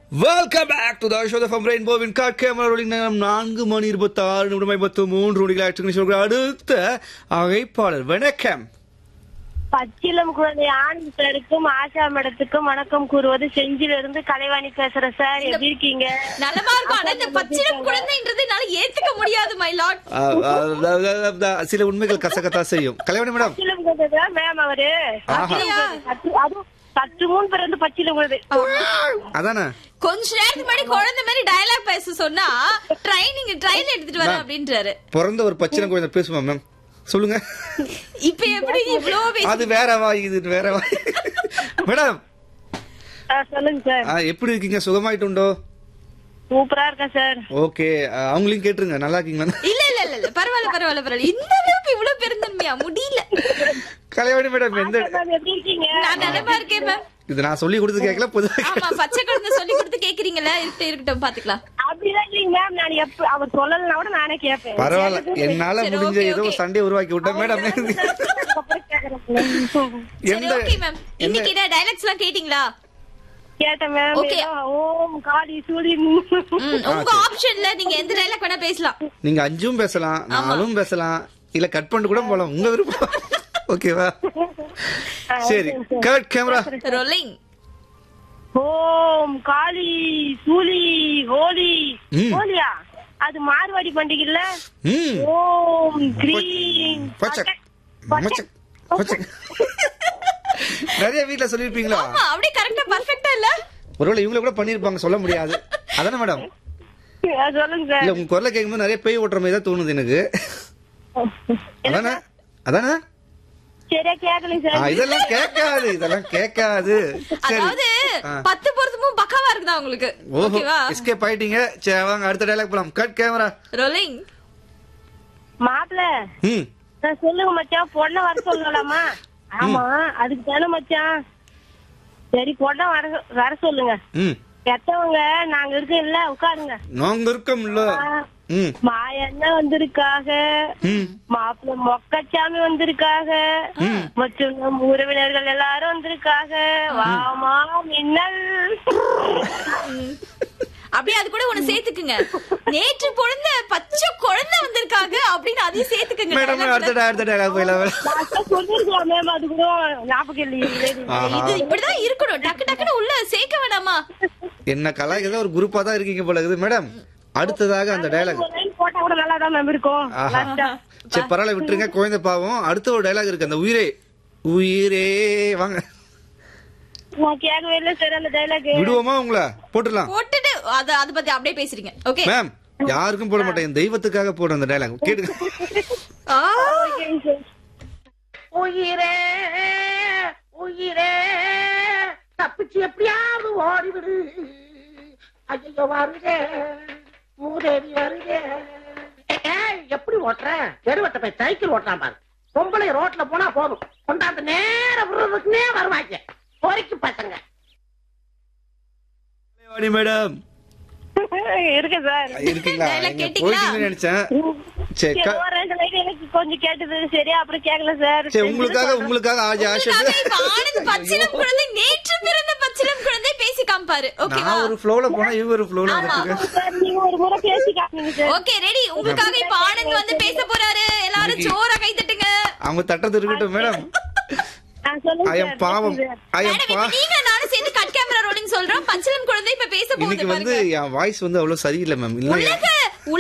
Welcome back to the show from ரெயின்போவின் cut camera rolling நேரம் நான்கு மணி இருபத்தி ஆறு நிமிடம் ஐம்பத்து மூன்று நொடிகள் சொல்கிற அடுத்த அழைப்பாளர் வணக்கம் பச்சிலம் குழந்தை ஆனந்த் சாருக்கும் ஆஷா மேடத்துக்கும் வணக்கம் கூறுவது செஞ்சிலிருந்து கலைவாணி பேசுறேன் சார் எப்படி இருக்கீங்க நலமா இருக்கும் ஆனா இந்த பச்சிலம் குழந்தைன்றது என்னால ஏத்துக்க முடியாது மை லார்ட் ஆ, ஆ, ஆ, ஆ, ஆ, சில உண்மைகள் கசக்கத்தா செய்யும் கலைவாணி மேடம் பச்சிலம் குழந்தை தான் மேம் அவரு பச்சிலம் குழந்தை. சற்று- அதுவும் சற்று முன் பிறந்து பச்சிலம் குழந்தை அதானே கொஞ்ச நேரத்துக்கு முன்னாடி குழந்தை மாதிரி டயலாக் பேச சொன்னா ட்ரைனிங் ட்ரைன் எடுத்துட்டு வரேன் அப்படின்றாரு பிறந்த ஒரு பச்சின குழந்தை பேசுமா மேம் சொல்லுங்க இப்ப எப்படி இவ்ளோ பேச அது வேற வாய் இது வேற வாய் மேடம் ஆ, சொல்லுங்க சார் ஆ, எப்படி இருக்கீங்க சுகமாயிட்டு உண்டோ சூப்பரா இருக்கேன் சார் ஓகே அவங்களையும் கேட்டுருங்க நல்லா இருக்கீங்களா இல்ல இல்ல இல்ல இல்ல பரவாயில்ல பரவாயில்ல பரவாயில்ல இந்த அளவுக்கு இவ்வளவு பெருந்தன்மையா முடியல கலைவாணி மேடம் எந்த மேம் எப்படி இருக்கீங்க நான் நலமா இருக்கேன் மேம் இது நான் சொல்லி கொடுத்து கேட்கல பொது ஆமா பச்சை குழந்தை சொல்லி கொடுத்து கேக்குறீங்களா இருக்கட்டும் இருக்கட்டும் பாத்துக்கலாம் அப்படிதான் இல்லைங்க மேம் நான் எப்ப அவர் சொல்லலைன்னா கூட நானே கேட்பேன் பரவாயில்ல என்னால சரி, முடிஞ்ச okay, ஏதோ okay. சண்டே உருவாக்கி விட்டேன் மேடம் அதுக்கப்புறம் கேக்குறேன். சரி எந்த ஓகே மேம் இன்னைக்கு என்ன டைலாக்ஸ் எல்லாம் கேட்டீங்களா கேட்டேன் மேம் Okay. ஏதோ ஓம் காளி சூரி ம், உங்க ஆப்ஷன்ல நீங்க எந்த டைலாக் வேணா பேசலாம் நீங்க அஞ்சும் பேசலாம் நாலும் பேசலாம் இல்ல கட் பண்ணிட்டு கூட போலாம் உங்க விருப்பம் ஓகேவா சரி கட் கேமரா ரோலிங் ஓம் காளி சூலி ஹோலி ம். ஹோலியா அது மார்வாடி பண்டிகை இல்ல ம் ஓம் கிரீம் பச்சக் மச்சக் பச்சக் நிறைய வீட்ல சொல்லிருப்பீங்களா ஆமா அப்படியே கரெக்டா பர்ஃபெக்ட்டா இல்ல ஒருவேளை இவங்கள கூட பண்ணிருப்பாங்க சொல்ல முடியாது அதானே மேடம் சொல்லுங்க இல்ல சார் உங்க குரலை கேட்கும்போது நிறைய பேய் ஓட்டுற மாதிரி தான் தோணுது எனக்கு அதானே அதானே சரியா கேட்கலைங்க ஆ, சார் இதெல்லாம் கேட்காது இதெல்லாம் கேட்காது சரி அதாவது ஆ. பத்து பொருத்தமும் பக்காவா இருக்குதா உங்களுக்கு ஓஹோ ஓகேவா எஸ்கேப் ஆயிட்டீங்க சரி வாங்க அடுத்த டைலாக் போலாம் கட் கேமரா ரோலிங் மாப்பிள ம் நான் சொல்லுங்க மச்சான் பொண்ணை வர சொல்லலாமா ஆமா அதுக்கு தானே மச்சான் சரி பொண்ணை வர வர சொல்லுங்க ம் கெட்டவங்க நாங்க இருக்கோம் இல்ல உட்காருங்க நாங்க இருக்கோம்ல ம் மாயண்ணா வந்திருக்காக ம் மாப்பிள்ள மொக்கச்சாமி வந்திருக்காக மற்றும் நம் உறவினர்கள் எல்லாரும் வந்திருக்காக வாமா மின்னல் அப்படியே அது கூட ஒண்ணு சேர்த்துக்குங்க நேற்று பொழுந்த பச்சை குழந்தை வந்திருக்காங்க அப்படின்னு அதையும் சேர்த்துக்குங்க மேடம் அடுத்த di- அடுத்த டைலாக் போயிடலாம் லாஸ்டா சொல்லிருக்கலாம் மேம் அது கூட ஞாபகம் இல்லையே ஆஹா. இது இப்படிதான் இருக்கணும் டக்கு டக்குன்னு உள்ள சேர்க்க வேணாமா என்ன கலாய்க்கு ஒரு குரூப்பா தான் இருக்கீங்க போல இருக்குது மேடம் அடுத்ததாக அந்த டைலாக் ஒரு line போட்டா கூட நல்லா தான் மேம் இருக்கும் ஆஹா லாஸ்டா சரி பரவாயில்ல விட்டுருங்க குழந்தை பாவம் அடுத்த ஒரு டைலாக் இருக்கு அந்த உயிரே உயிரே வாங்க நான் கேட்கவே இல்லை சார் அந்த டைலாக் விடுவோமா உங்களை போட்டுடலாம் போட்டுட்டு அத அத பத்தி அப்படியே பேசுறீங்க ஓகே மேம் யாருக்கும் போட மாட்டேன் என் தெய்வத்துக்காக போடுற அந்த டைலாக் கேட்டுங்க உயிரே உயிரே தப்பிச்சு எப்படியாவது ஓடிவிடு ஐயோ வருதே மூதேவி வருதே ஏய், எப்படி ஓட்டுற தெருவட்ட போய் சைக்கிள் ஓட்டலாம் பாரு பொம்பளை ரோட்ல போனா போதும் கொண்டாந்து நேர விடுறதுக்குனே வருவாங்க பொறிக்கு பசங்க வாணி மேடம் இருக்கு சார் இருக்கீங்களா Dialogue இங்க கேட்டீங்களா? போயிட்டீங்கன்னு நினைச்சேன் சரி சரி, க- ஒரு ரெண்டு line எனக்கு கொஞ்சம் கேட்டது சரியா அப்புறம் கேட்கல சார் சரி உங்களுக்காக உங்களுக்காக ஆஜி ஆஷா உங்களுக்காக இப்ப ஆனந்த் பச்சிலம் குழந்தை நேற்று பிறந்த பச்சிலம் குழந்தை பேசி காமிப்பாரு ஓகேவா நான் ஒரு ஃப்ளோல போனா இவங்க ஒரு ஃப்ளோல வந்துட்டு சார், நீங்க ஒரு முறை பேசி காட்டுங்க சார் ஓகே ரெடி உங்களுக்காக இப்ப ஆனந்த் வந்து பேச போறாரு எல்லாரும் ஜோரா கை தட்டுங்க அவங்க தட்டது இருக்கட்டும் மேடம் ஆ, சொல்லுங்க ஐ எம் சார், பாவம் சொல்லுங்க சார். ஐ எம் மேடம் பா இப்ப நீங்க நானும் சேர்ந்து கட் கேமரா ரோலிங் சொல்றோம் பச்சிலம் குழந்தை இப்ப பேச போகுது இன்னைக்கு வந்து பாருங்க என் வாய்ஸ் வந்து அவ்வளவு சரியில்லை மேம் இல்ல உலக